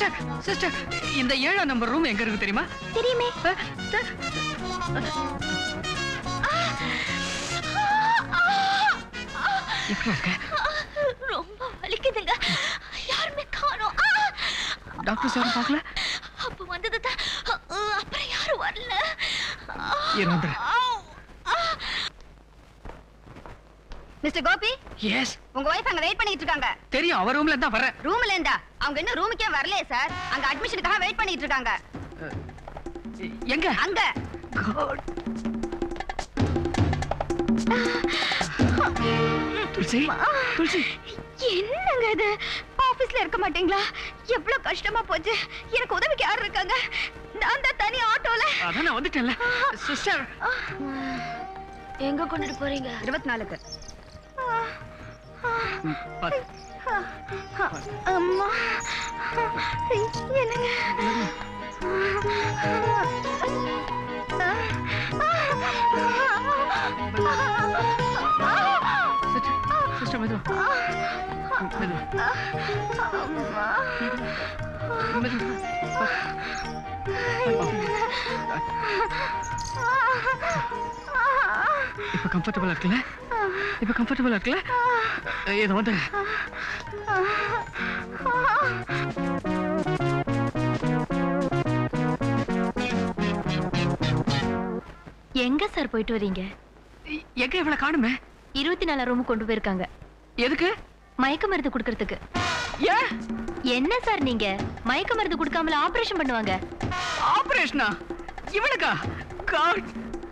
Sister sister இந்த ஏழாம் number room எங்க இருக்கு தெரியுமா தெரியுமே அஹ், சார், எப்படி இருக்க ரொம்ப வலிக்குதுங்க யாருமே காணோம் ஆ! டாக்டர் சார் பார்க்கல அப்ப வந்தது தான் அப்புறம் யாரும் வரல இரு, வந்துடுறேன். மிஸ்டர் கோபி எஸ் உங்க ஒய்ஃப் அங்க வெயிட் பண்ணிட்டு இருக்காங்க தெரியும் அவர் ரூம்ல தான் வரேன் ரூம்ல இருந்தா அவங்க இன்னும் ரூமுக்கே வரலையே சார் அங்க அட்மிஷனுக்காக வெயிட் பண்ணிட்டு இருக்காங்க எங்க அங்க God. துளசி துளசி என்னங்க இது ஆபீஸ்ல இருக்க மாட்டீங்களா எவ்வளவு கஷ்டமா போச்சு எனக்கு உதவிக்கு யார் இருக்காங்க நான் தான் தனி ஆட்டோல அதான் நான் வந்துட்டேன்ல சிஸ்டர் எங்க கொண்டுட்டு போறீங்க இருபத்தி நாலுக்கு அம்மா என்னங்க சிஸ்டர் சிஸ்டர் மெது மெது மெது இப்ப கம்ஃபர்டபுளா இருக்குல்ல இப்ப கம்ஃபர்டபுளா இருக்குல்ல இது வந்து எங்க சார் போயிட்டு வரீங்க எங்க இவ்வளவு காணுமே இருபத்தி நாலு ரூம் கொண்டு போயிருக்காங்க எதுக்கு மயக்க மருந்து கொடுக்கறதுக்கு ஏன் என்ன சார் நீங்க மயக்க மருந்து கொடுக்காமல ஆபரேஷன் பண்ணுவாங்க ஆபரேஷனா இவனுக்கா காட்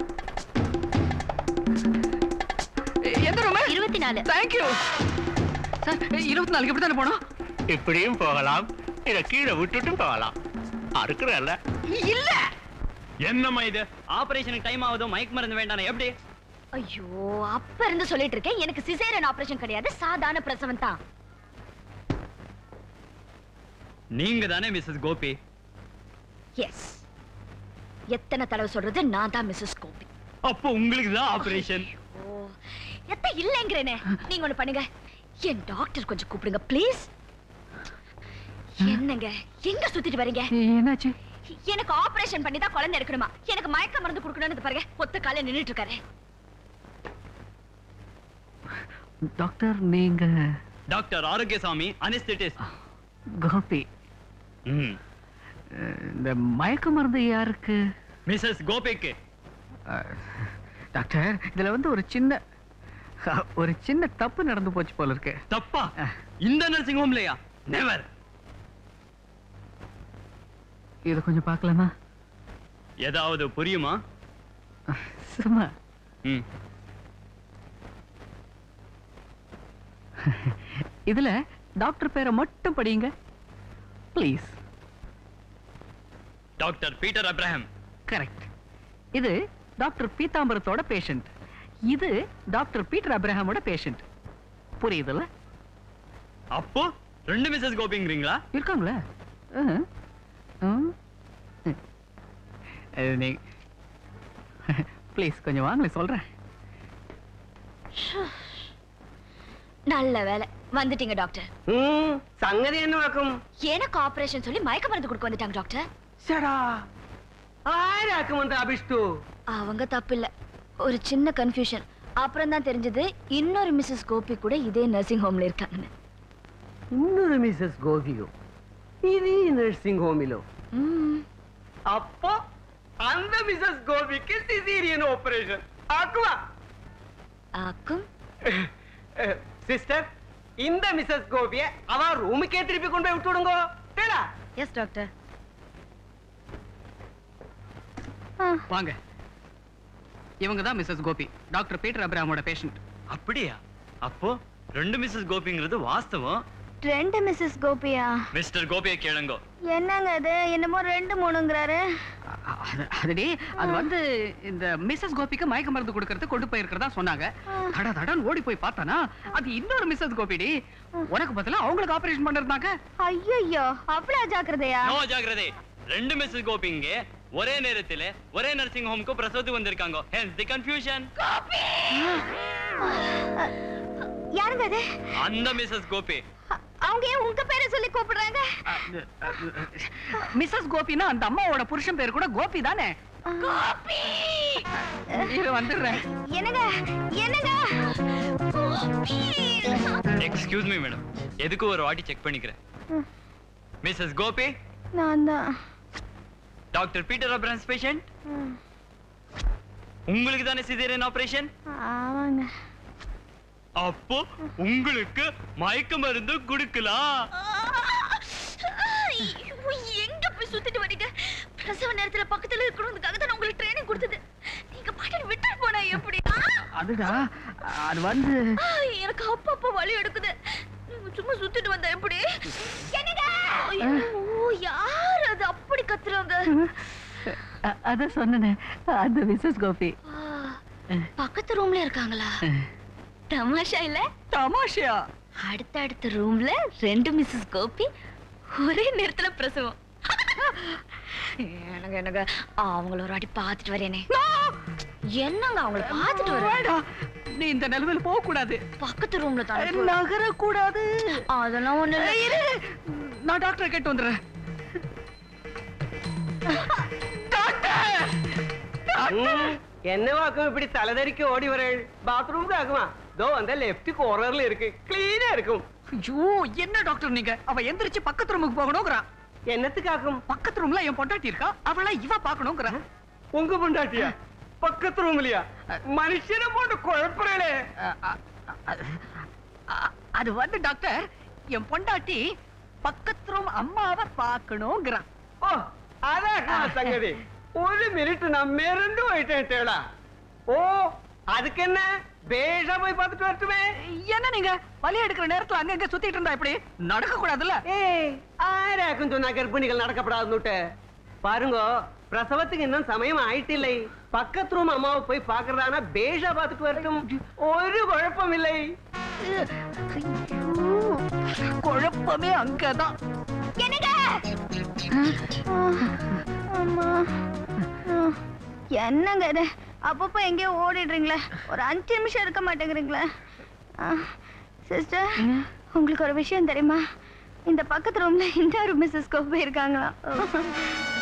எந்த ரூம் இருபத்தி நாலு தேங்க்யூ சார் இருபத்தி நாலுக்கு எப்படி தானே போனோம் இப்படியும் போகலாம் இத கீழே விட்டுட்டும் போகலாம் அறுக்கிறல்ல இல்ல என்னம்மா இது ஆபரேஷனுக்கு டைம் ஆகுதோ மயக்க மருந்து வேண்டாம் எப்படி ஐயோ அப்ப இருந்து சொல்லிட்டு இருக்கேன் எனக்கு சிசேரியன் ஆபரேஷன் கிடையாது சாதாரண பிரசவம் தான் நீங்க தானே மிஸ்ஸஸ் கோபி எஸ் எத்தனை தடவை சொல்றது நான் தான் மிஸ்ஸஸ் கோபி அப்போ உங்களுக்கு தான் ஆபரேஷன் ஓ எத்த இல்லைங்கிறேனே நீங்க ஒண்ணு பண்ணுங்க என் டாக்டர் கொஞ்சம் கூப்பிடுங்க ப்ளீஸ் என்னங்க எங்க சுத்திட்டு வரீங்க என்னாச்சு எனக்கு ஆபரேஷன் பண்ணி தான் குழந்தை எடுக்கணுமா எனக்கு மயக்க மருந்து கொடுக்கணும்னு பாருங்க ஒத்த கால நின்னுட்டு இருக்காரு டாக்டர் நீங்க டாக்டர் ஆரோக்கியசாமி அனிஸ்தெட்டிஸ்ட் கோபி ம் அஹ், இந்த மயக்க மருந்து யாருக்கு மிஸ்ஸஸ் கோபிக்கு அஹ், டாக்டர் இதுல வந்து ஒரு சின்ன அஹ், ஒரு சின்ன தப்பு நடந்து போச்சு போல இருக்கு தப்பா இந்த நர்சிங் ஹோம்லயா நெவர் இத கொஞ்சம் பார்க்கலாமா ஏதாவது புரியுமா சும்மா ம் இதுல டாக்டர் பேரை மட்டும் படிங்க please doctor Peter Abraham correct இது டாக்டர் பீதாம்பரத்தோட பேஷண்ட் இது டாக்டர் பீட்டர் அப்ரஹாமோட பேஷண்ட் புரியுதுல்ல அப்போ ரெண்டு மிஸ்ஸஸ் கோபிங்கிறீங்களா இருக்காங்களே அஹ். அஹ். அஹ், நீ ப்ளீஸ் கொஞ்சம் வாங்களேன் சொல்றேன் நல்ல வேலை வந்துட்டீங்க டாக்டர் സംഗതി തന്നെ നോക്കും எனக்கு ஆபரேஷன் சொல்லி மயக்க மருந்து கொடுக்க வந்துட்டாங்க டாக்டர் ചേടാ ആരാക്കുമെന്ന് അഭിഷ്ടു அவங்க தப்பு இல்ல ஒரு சின்ன கன்ஃபியூஷன் அப்புறம் தான் தெரிஞ்சது இன்னொரு மிஸ்ஸஸ் கோபி கூட இதே நர்சிங் ஹோம்ல இருக்காங்கன்னு ഇന്നൊരു മിസ്സസ് ഗോപിയോ ഇത് ഈ നഴ്സിംഗ് ഹോമിലോ ம். അപ്പോ അന്ത മിസ്സസ് ഗോപിക്ക് സിസീരിയൻ ഓപ്പറേഷൻ ആക്കുക ஆக்கும் சிஸ்டர் இந்த மிஸ்ஸஸ் கோபிய அவ ரூமுக்கே திருப்பி கொண்டு போய் விட்டு விடுங்க டேடா எஸ் டாக்டர் வாங்க இவங்க தான் மிஸ்ஸஸ் கோபி டாக்டர் பீட்டர் அப்ரஹாமோட பேஷண்ட் அப்படியா அப்போ ரெண்டு மிஸ்ஸஸ் கோபிங்கிறது வாஸ்தவம் ரெண்டு மிஸ்ஸஸ் கோபியா மிஸ்டர் கோபியை கேளுங்க என்னங்க அது என்னமோ ரெண்டு மூணுங்கிறாரு அது- அதுடி அது வந்து இந்த மிஸ்ஸஸ் கோபிக்கு மயக்க மருந்து கொடுக்கறது கொண்டு போயிருக்கிறதா சொன்னாங்க தட தடன்னு ஓடி போய் பார்த்தானா அது இன்னொரு மிஸ்ஸஸ் கோபிடி உனக்கு பதிலா அவங்களுக்கு ஆபரேஷன் பண்ணிருந்தாங்க ஐயோ அவ்வளவு ஜாக்கிரதையா நோ ஜாக்கிரதை ரெண்டு மிஸ்ஸஸ் கோபிங்க ஒரே நேரத்தில் ஒரே நர்சிங் ஹோம்க்கு பிரசவத்துக்கு வந்திருக்காங்க ஹென்ஸ் தி கன்ஃபியூஷன் யாருங்க அது அந்த மிஸ்ஸஸ் கோபி அவங்க ஏன் உங்க பேரை சொல்லி கூப்பிடுறாங்க மிஸ்ஸஸ் கோபினா அந்த அம்மாவோட புருஷன் பேர் கூட கோபி தானே கோபி இரு வந்துடுறேன் என்னங்க என்னங்க கோபி எக்ஸ்கியூஸ் மீ மேடம் எதுக்கு ஒரு வாட்டி செக் பண்ணிக்கிறேன் மிஸ்ஸஸ் கோபி நான் தான் டாக்டர் பீட்டர் அப்ரான்ஸ் பேஷண்ட் உங்களுக்கு தானே சிசேரியன் ஆபரேஷன் ஆமாங்க அப்போ உங்களுக்கு மயக்க மருந்து கொடுக்கலாம் ஐயோ, எங்க போய் சுத்திட்டு வரீங்க பிரசவ நேரத்துல பக்கத்துல இருக்கணும்ன்றதுக்காக தான் நான் உங்களுக்கு ட்ரைனிங் கொடுத்தது நீங்க பாட்டு விட்டுட்டு போனா எப்படி ஆ? அதுடா அது வந்து ஆ, எனக்கு அப்பப்ப வலி எடுக்குது நீங்க சும்மா சுத்திட்டு வந்தா எப்படி என்னங்க ஐயோ, யார் அது அப்படி கத்துறாங்க அ- அத சொன்னனே அந்த மிஸ்ஸஸ் கோபி ஆ, பக்கத்து ரூம்ல இருக்காங்களா தமாஷா இல்ல தமாஷா அடுத்த அடுத்த ரூம்ல ரெண்டு மிஸ்ஸஸ் கோபி ஒரே நேரத்துல பிரசவம் எனக்கு எனக்கு அவங்கள ஒரு வாட்டி பார்த்துட்டு வரேனே என்னங்க அவங்கள பார்த்துட்டு வரேன் வேண்டாம். நீ இந்த நிலைமையில போக கூடாது பக்கத்து ரூம்ல தான் நகர கூடாது அதெல்லாம் ஒண்ணு இல்ல. இரு நான் டாக்டரை கேட்டு வந்துடுறேன் டாக்டர் ம், என்னவாக்கும் இப்படி தலைதறிக்கு ஓடி வரேன் பாத்ரூம்க்கு ஆகுமா தோ அந்த லெஃப்ட் கோர்னர்ல இருக்கு கிளீனா இருக்கும் ஐயோ என்ன டாக்டர் நீங்க அவ எந்திரிச்சு பக்கத்து ரூமுக்கு போகணுங்கிறான் என்னத்துக்காக்கும் பக்கத்து ரூம்ல என் பொண்டாட்டி இருக்கா அவள இவ பாக்கணுங்கிறான் உங்க பொண்டாட்டியா பக்கத்து ரூம்லயா மனுஷனை போட்டு குழப்பறே அ- அ- அ- அ- அது வந்து டாக்டர் என் பொண்டாட்டி பக்கத்து ரூம் அம்மாவை பாக்கணுங்கிறான் ஓ அதான் சங்கதி ஒரு மினிட் நான் மிரண்டு போயிட்டேன்டா ஓ அதுக்கு என்ன பேஷா போய் பார்த்துட்டு வரட்டுமே என்ன நீங்க வலி எடுக்கிற நேரத்துல அங்க இங்க சுத்திட்டு இருந்தா இப்படி நடக்க கூடாதுல்ல ஏய் ஆராக்கும் சொன்னா கர்ப்பிணிகள் நடக்கப்படாதுன்னுட்டு பாருங்க பிரசவத்துக்கு இன்னும் சமயம் ஆயிட்டில்லை பக்கத்து ரூம் அம்மாவை போய் பாக்குறதானா பேஷா பார்த்துட்டு வரட்டும் ஒரு குழப்பம் இல்லை ஐயோ, குழப்பமே அங்கதான் என்னங்க அம்மா என்னங்க இது அப்பப்போ எங்கேயோ ஓடிடுறீங்களே ஒரு அஞ்சு நிமிஷம் இருக்க மாட்டேங்கிறீங்களே சிஸ்டர் உங்களுக்கு ஒரு விஷயம் தெரியுமா இந்த பக்கத்து ரூம்ல இந்த ஒரு மிஸ்ஸஸ் கோப்பை இருக்காங்களா